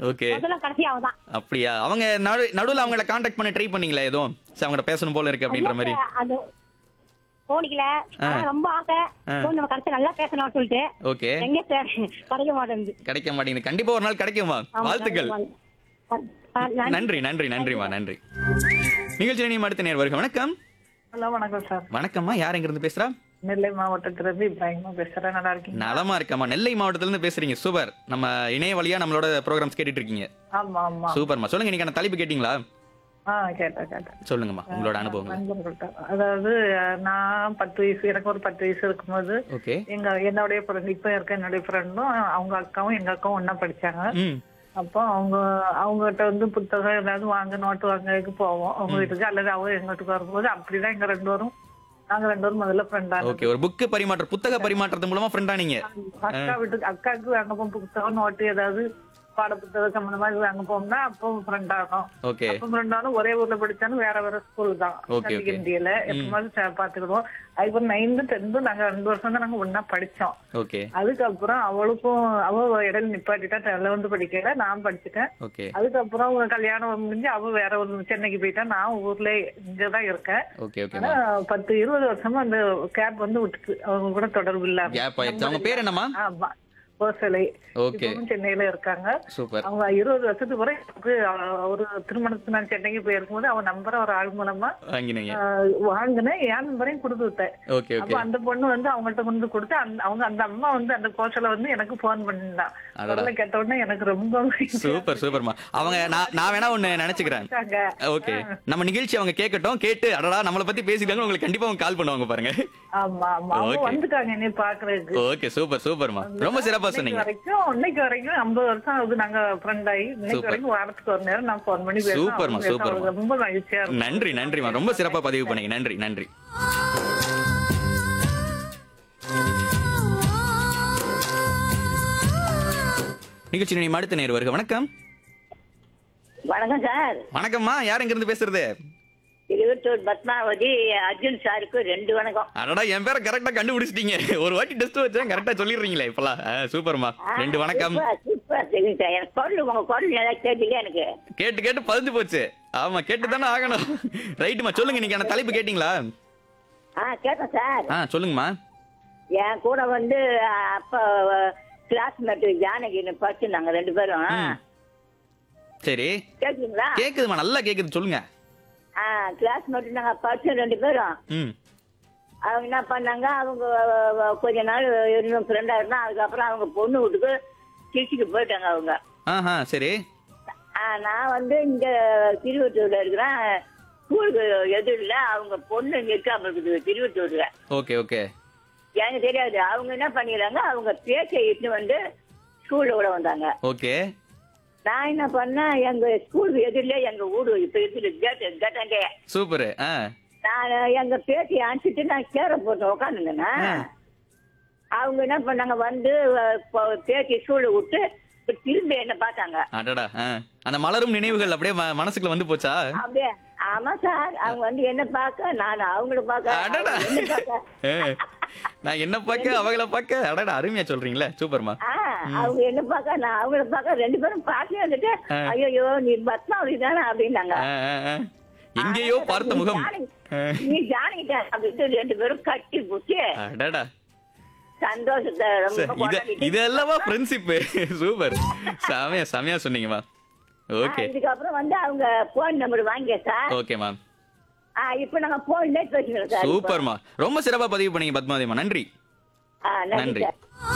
Okay முதல்ல கடைசி அவ தான் அப்படியா அவங்க நடு நடுவுல அவங்கள காண்டாக்ட் பண்ண ட்ரை பண்ணீங்களா எதுவும் சரி அவங்கள பேசணும் போல இருக்கு அப்படின்ற மாதிரி அது போனிக்கல ஆனா ரொம்ப ஆசை ஆ. போன் நம்ம கடைசி நல்லா பேசணும்னு சொல்லிட்டு ஓகே எங்க சார் கிடைக்க மாட்டேங்குது கிடைக்க மாட்டேங்குது கண்டிப்பா ஒரு நாள் கிடைக்குமா ஆமா, வாழ்த்துக்கள் ஆ, ஆ, நன்றி. நன்றி நன்றி நன்றிமா நன்றி நிகழ்ச்சி நீ அடுத்த நேர் வருக வணக்கம் ஹலோ வணக்கம் சார் வணக்கம்மா யார் எங்க இருந்து பேசுறா நெல்லை மாவட்டத்திலிருந்து இப்ராஹிமா பேசுறேன் நல்லா இருக்கீங்க நலமா இருக்கம்மா நெல்லை மாவட்டத்துல இருந்து பேசுறீங்க சூப்பர் நம்ம இணைய வழியா நம்மளோட ப்ரோக்ராம்ஸ் கேட்டுட்டு இருக்கீங்க ஆமா ஆமா சூப்பர்மா சொல்லுங்க இன்னைக்கான தலைப்பு கேட்டீங்களா ஆ கேட்டேன் கேட்டேன் சொல்லுங்கம்மா உங்களோட அனுபவம் நண்பர்கள்ட்ட அதாவது அஹ், நான் பத்து வயசு எனக்கு ஒரு பத்து வயசு இருக்கும்போது ஓகே எங்க என்னுடைய ஃப்ரெண்ட் இப்ப இருக்க என்னுடைய ஃப்ரெண்டும் அவங்க அக்காவும் எங்க அக்காவும் ஒண்ணா படிச்சாங்க ம் அப்போ அவங்க அவங்ககிட்ட வந்து புத்தகம் ஏதாவது வாங்க நோட்டு வாங்கறதுக்கு போவோம் அவங்க வீட்டுக்கு அல்லது அவங்க எங்க வீட்டுக்கு வரும்போது அப்படிதான் எங்க ரெண்டு பேரும் நாங்க ரெண்டு பேரும் முதல்ல ஃப்ரெண்டா ஓகே ஒரு புக்கு பரிமாற்றம் புத்தக பரிமாற்றத்து மூலமா ஃப்ரெண்டா நீங்க அக்கா வீட்டுக்கு அக்காவுக்கு வாங்க போகும் புத்தகம் நோட்டு ஏதாவது பாட புத்தகம் சம்பந்தமா இது வாங்க போகும்னா அப்போ ஃப்ரெண்ட் ஆகும் ஓகே அப்ப ஃப்ரெண்டாலும் ஒரே ஊர்ல படிச்சாலும் வேற வேற ஸ்கூல் தான் Okay, okay. இந்தியில எப்பமாவது சே- பாத்துக்கிடுவோம் அதுக்கப்புறம் நைன்த்து டென்த்து நாங்க ரெண்டு வருஷம் தான் நாங்க ஒன்னா படிச்சோம் ஓகே அதுக்கப்புறம் அவளுக்கும் அவ இடையில நிப்பாட்டிட்டா லெவன்த் படிக்கல நான் படிச்சுட்டேன் ஓகே அதுக்கப்புறம் அவங்க கல்யாணம் முடிஞ்சு அவ வேற ஒரு சென்னைக்கு போயிட்டா நான் ஊர்ல இங்கதான் இருக்கேன் ஓகே ஓகே ஆனா பத்து இருபது வருஷமா அந்த கேப் வந்து விட்டுச்சு அவங்க கூட தொடர்பு இல்லாம கேப் ஆயிடுச்சு அவங்க பேர் என்னம்மா ஆமா கோசலை ஓகே இப்பவும் சென்னையில இருக்காங்க சூப்பர் அவங்க இருபது வருஷத்துக்கு பிறகு அவ- ஒரு திருமணத்துக்கு நான் சென்னைக்கு போயிருக்கும்போது அவன் நம்பரை ஒரு ஆள் மூலமா வாங்கினீங்க ஆஹ், வாங்கினேன் என் நம்பரையும் கொடுத்து விட்டேன் ஓகே அப்ப ஓகே அந்த பொண்ணு வந்து அவங்கள்ட்ட கொண்டு கொடுத்து அந்த அவங்க அந்த அம்மா வந்து அந்த கோசல வந்து எனக்கு போன் பண்ணிருந்தான் அடடா. முதல்ல கேட்ட உடனே எனக்கு ரொம்ப சூப்பர் சூப்பர்மா அவங்க நான் நான் வேணா ஒண்ணு நினைச்சுக்கிறேன் இருக்காங்க. ஓகே நம்ம நிகழ்ச்சி அவங்க கேட்கட்டும் கேட்டு அடடா நம்மளை பத்தி பேசிட்டாங்க உங்களுக்கு கண்டிப்பா அவங்க கால் பண்ணுவாங்க பாருங்க ஆமா ஆமா அவங்க Okay. வந்துட்டாங்க என்னை பாக்குறதுக்கு ஓகே சூப்பர் சூப்பர்மா ரொம்ப சிறப்பா இன்னைக்கு சொன்னீங்க வரைக்கும் இன்னைக்கு வரைக்கும் ஐம்பது வருஷம் ஆகுது நாங்க ஃப்ரெண்ட் ஆகி இன்னைக்கு Super. வரைக்கும் வாரத்துக்கு ஒரு நேரம் நான் போன் பண்ணி பேசுவேன் சூப்பர்மா, அவங்க சூப்பர்மா. பேசுவாங்க. ரொம்ப மகிழ்ச்சியா இருக்கும் நன்றி நன்றிமா ரொம்ப சிறப்பா பதிவு பண்ணீங்க நன்றி நன்றி நிகழ்ச்சி நீ அடுத்த நேர் வருக வணக்கம் வணக்கம் சார் வணக்கம்மா யார் எங்க இருந்து பேசுறது திருவத்தூர் பத்மாவதி அர்ஜுன் சாருக்கு ரெண்டு வணக்கம் அடடா என் பேரை கரெக்டா கண்டுபிடிச்சிட்டீங்க ஒரு வாட்டி டெஸ்ட் வச்சா கரெக்டா சொல்லிடுறீங்களே இப்பலாம் ஆ, சூப்பர்மா ரெண்டு வணக்கம் சூப்பர், சூப்பர் தெரியும் சார் எனக்கு குரல் உங்க குரல் நல்லா கேட்டீங்க எனக்கு கேட்டு கேட்டு பதிஞ்சு போச்சு ஆமா கேட்டு தானே ஆகணும் ரைட்டுமா சொல்லுங்க இன்னைக்கான தலைப்பு கேட்டிங்களா ஆ கேட்டேன் சார் ஆ சொல்லுங்கம்மா என் கூட வந்து அஹ், அப்ப கிளாஸ்மேட் ஜானகி படிச்சிருந்தாங்க ரெண்டு பேரும் ம். சரி கேக்குங்களா கேக்குதுமா நல்லா கேக்குது சொல்லுங்க ஆ கிளாஸ்மேட் நாங்க படிச்சோம் ரெண்டு பேரும் ம் அவங்க என்ன பண்ணாங்க அவங்க அஹ், கொஞ்ச நாள் இருந்தோம் ஃப்ரெண்டா இருந்தா அதுக்கப்புறம் அவங்க பொண்ணு வீட்டுக்கு திருச்சிக்கு போயிட்டாங்க அவங்க ஆஹா சரி ஆ, நான் வந்து இங்க திருவத்தூர்ல இருக்கிறேன் ஸ்கூலுக்கு எதிரில் அவங்க பொண்ணு இங்க இருக்காம இருக்குது திருவத்தூர்ல ஓகே ஓகே எனக்கு தெரியாது அவங்க என்ன பண்ணிடுறாங்க அவங்க பேச்சை இட்டு வந்து ஸ்கூல்ல விட வந்தாங்க ஓகே நான் என்ன பண்ணேன் எங்க ஸ்கூலுக்கு எதிரிலே எங்க ஊடு இப்ப இருக்குது கேட்டு கேட்டாண்டே சூப்பர் ஆ நான் எங்க பேச்சை அனுப்பிச்சிட்டு நான் சேர போட்டு உக்காந்துங்கன்னா ஆ. அவங்க என்ன பண்ணாங்க வந்து அஹ், ப- பேச்சை ஸ்கூல்ல விட்டு இப்ப திரும்பி என்ன பார்த்தாங்க அடடா ஆ அந்த மலரும் நினைவுகள் அப்படியே ம- மனசுக்குள்ள வந்து போச்சா அப்படியே ஆமா சார் அவங்க வந்து என்ன பார்க்க நான் அவங்கள பார்க்க அடடா அவங்க என்ன பார்க்க ஏ, நான் என்ன பார்க்க அவங்கள பார்க்க அடடா அருமையா சொல்றீங்களே சூப்பர்மா ஆ, அவங்க என்ன பார்க்க நான் அவங்கள பார்க்க ரெண்டு பேரும் பார்த்து வந்துட்டு ஆ. ஐயோ நீ பத்மாவதி தானே அப்படின்னாங்க ஆ, ஆ, ஆ. எங்கேயோ பார்த்த முகம் ஆ, நீ ஜானகிட்ட அப்படின்ட்டு ரெண்டு பேரும் கட்டி பிடிச்சி அடடா சந்தோஷத்தை ரொம்ப சரி, இத கொண்டாடிட்டு இது அல்லவா ஃப்ரெண்ட்ஷிப் சூப்பர் செமையா செமையா சொன்னீங்கம்மா ஓகே ஆ, இதுக்கப்புறம் வந்து அவங்க போன் நம்பர் வாங்கிய சார் ஓகேம்மா ஆ, இப்போ நாங்க போன் பேசுகிறோம் சார் இப்போ. சூப்பர்மா ரொம்ப சிறப்பா பதிவு பண்ணீங்க பத்மாவதிமா நன்றி ஆ, நன்றி நன்றி. சார்